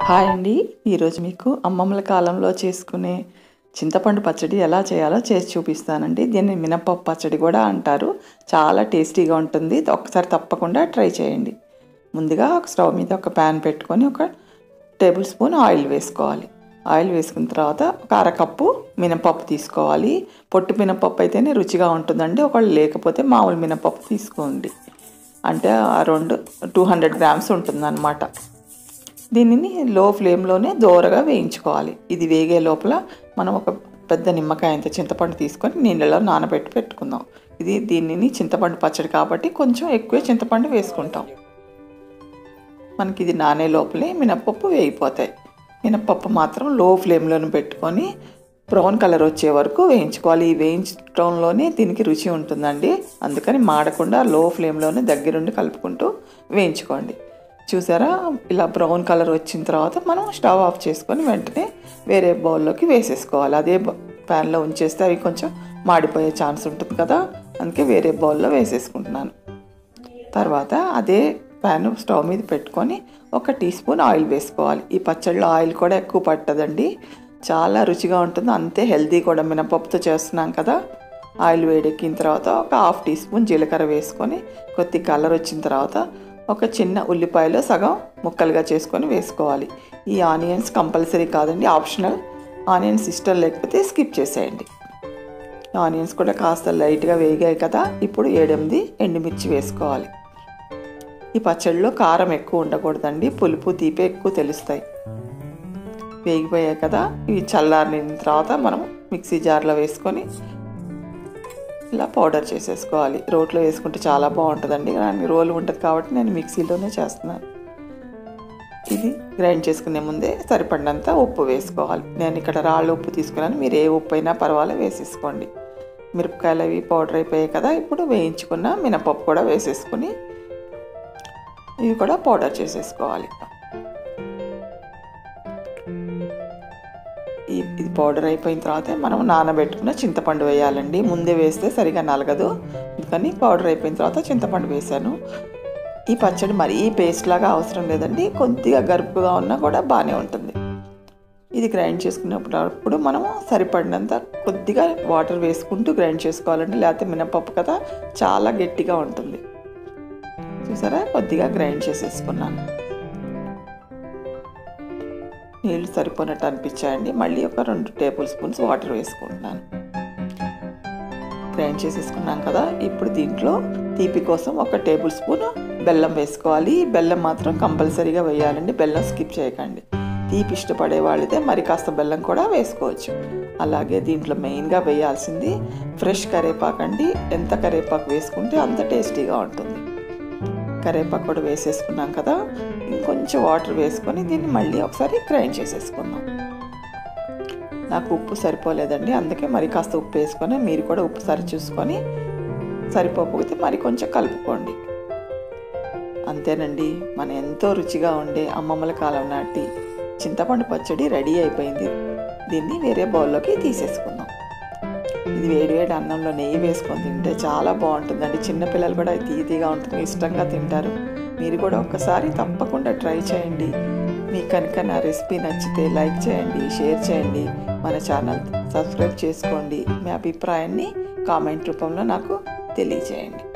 hi అండి ఈరోజు మీకు అమ్మమ్మల కాలంలో చేసుకునే చింతపండు పచ్చడి ఎలా చేయాలో చేసి చూపిస్తానండి దీన్ని మినపప్పు పచ్చడి కూడా అంటారు చాలా టేస్టీగా ఉంటుంది ఒక్కసారి తప్పకుండా ట్రై చేయండి ముందుగా ఒక స్టవ్ మీద ఒక ప్యాన్ పెట్టుకొని ఒక టేబుల్ స్పూన్ ఆయిల్ వేసుకోవాలి ఆయిల్ వేసుకున్న తర్వాత ఒక అరకప్పు మినపప్పు తీసుకోవాలి పొట్టు మినపప్పు అయితేనే రుచిగా ఉంటుందండి ఒకవేళ లేకపోతే మామూలు మినపప్పు తీసుకోండి అంటే ఆ రెండు టూ హండ్రెడ్ గ్రామ్స్ ఉంటుందన్నమాట దీనిని లో ఫ్లేమ్లోనే దోరగా వేయించుకోవాలి ఇది వేగే లోపల మనం ఒక పెద్ద నిమ్మకాయ అంత చింతపండు తీసుకొని నీళ్ళలో నానబెట్టి పెట్టుకుందాం ఇది దీనిని చింతపండు పచ్చడి కాబట్టి కొంచెం ఎక్కువ చింతపండు వేసుకుంటాం మనకి ఇది నానే లోపలే మినప్పప్పు వేగిపోతాయి మినప్పప్పు మాత్రం లో ఫ్లేమ్లోనే పెట్టుకొని బ్రౌన్ కలర్ వచ్చే వరకు వేయించుకోవాలి ఈ వేయించడంలోనే దీనికి రుచి ఉంటుందండి అందుకని మాడకుండా లో ఫ్లేమ్లోనే దగ్గరుండి కలుపుకుంటూ వేయించుకోండి చూసారా ఇలా బ్రౌన్ కలర్ వచ్చిన తర్వాత మనం స్టవ్ ఆఫ్ చేసుకొని వెంటనే వేరే బౌల్లోకి వేసేసుకోవాలి అదే ప్యాన్లో ఉంచేస్తే అవి కొంచెం మాడిపోయే ఛాన్స్ ఉంటుంది కదా అందుకే వేరే బౌల్లో వేసేసుకుంటున్నాను తర్వాత అదే ప్యాన్ స్టవ్ మీద పెట్టుకొని ఒక టీ స్పూన్ ఆయిల్ వేసుకోవాలి ఈ పచ్చడిలో ఆయిల్ కూడా ఎక్కువ పట్టదండి చాలా రుచిగా ఉంటుంది అంతే హెల్తీ కూడా మినపప్పుతో చేస్తున్నాం కదా ఆయిల్ వేడెక్కిన తర్వాత ఒక హాఫ్ టీ స్పూన్ జీలకర్ర వేసుకొని కొద్ది కలర్ వచ్చిన తర్వాత ఒక చిన్న ఉల్లిపాయలో సగం ముక్కలుగా చేసుకొని వేసుకోవాలి ఈ ఆనియన్స్ కంపల్సరీ కాదండి ఆప్షనల్ ఆనియన్స్ ఇష్టం లేకపోతే స్కిప్ చేసేయండి ఆనియన్స్ కూడా కాస్త లైట్గా వేగాయి కదా ఇప్పుడు ఏడెనిమిది ఎండుమిర్చి వేసుకోవాలి ఈ పచ్చడిలో కారం ఎక్కువ ఉండకూడదండి పులుపు తీపి ఎక్కువ తెలుస్తాయి వేగిపోయాయి కదా ఇవి చల్లారిన తర్వాత మనం మిక్సీ జార్లో వేసుకొని ఇలా పౌడర్ చేసేసుకోవాలి రోట్లో వేసుకుంటే చాలా బాగుంటుందండి నాకు రోలు ఉంటుంది కాబట్టి నేను మిక్సీలోనే చేస్తున్నాను ఇది గ్రైండ్ చేసుకునే ముందే సరిపడినంత ఉప్పు వేసుకోవాలి నేను ఇక్కడ రాళ్ళ ఉప్పు తీసుకున్నాను మీరు ఏ ఉప్పు అయినా పర్వాలేదు వేసేసుకోండి మిరపకాయలు అవి పౌడర్ అయిపోయాయి కదా ఇప్పుడు వేయించుకున్న మినపప్పు కూడా వేసేసుకొని ఇవి కూడా పౌడర్ చేసేసుకోవాలి ఈ ఇది పౌడర్ అయిపోయిన తర్వాత మనం నానబెట్టుకున్న చింతపండు వేయాలండి ముందే వేస్తే సరిగా నలగదు అందుకని పౌడర్ అయిపోయిన తర్వాత చింతపండు వేసాను ఈ పచ్చడి మరీ పేస్ట్ లాగా అవసరం లేదండి కొద్దిగా గరుపుగా ఉన్నా కూడా బాగానే ఉంటుంది ఇది గ్రైండ్ చేసుకున్నప్పుడు అప్పుడు మనము సరిపడినంత కొద్దిగా వాటర్ వేసుకుంటూ గ్రైండ్ చేసుకోవాలండి లేకపోతే మినపప్పు కదా చాలా గట్టిగా ఉంటుంది చూసారా కొద్దిగా గ్రైండ్ చేసేసుకున్నాను నీళ్ళు సరిపోయినట్టు అనిపించాయండి మళ్ళీ ఒక రెండు టేబుల్ స్పూన్స్ వాటర్ వేసుకుంటున్నాను గ్రైండ్ చేసేసుకున్నాం కదా ఇప్పుడు దీంట్లో తీపి కోసం ఒక టేబుల్ స్పూన్ బెల్లం వేసుకోవాలి బెల్లం మాత్రం కంపల్సరీగా వేయాలండి బెల్లం స్కిప్ చేయకండి తీపి ఇష్టపడే వాళ్ళైతే మరి కాస్త బెల్లం కూడా వేసుకోవచ్చు అలాగే దీంట్లో మెయిన్గా వేయాల్సింది ఫ్రెష్ కరేపాకు అండి ఎంత కరేపాకు వేసుకుంటే అంత టేస్టీగా ఉంటుంది కరేపాకు కూడా వేసేసుకున్నాం కదా ఇంకొంచెం వాటర్ వేసుకొని దీన్ని మళ్ళీ ఒకసారి గ్రైండ్ చేసేసుకుందాం నాకు ఉప్పు సరిపోలేదండి అందుకే మరి కాస్త ఉప్పు వేసుకొని మీరు కూడా ఉప్పు సరి చూసుకొని సరిపోకపోతే మరి కొంచెం కలుపుకోండి అంతేనండి మన ఎంతో రుచిగా ఉండే అమ్మమ్మల కాలం నాటి చింతపండు పచ్చడి రెడీ అయిపోయింది దీన్ని వేరే బౌల్లోకి తీసేసుకుందాం ఇది వేడివేడి అన్నంలో నెయ్యి వేసుకొని తింటే చాలా బాగుంటుందండి చిన్నపిల్లలు కూడా తీయగా ఉంటుంది ఇష్టంగా తింటారు మీరు కూడా ఒక్కసారి తప్పకుండా ట్రై చేయండి మీకు కనుక నా రెసిపీ నచ్చితే లైక్ చేయండి షేర్ చేయండి మన ఛానల్ సబ్స్క్రైబ్ చేసుకోండి మీ అభిప్రాయాన్ని కామెంట్ రూపంలో నాకు తెలియచేయండి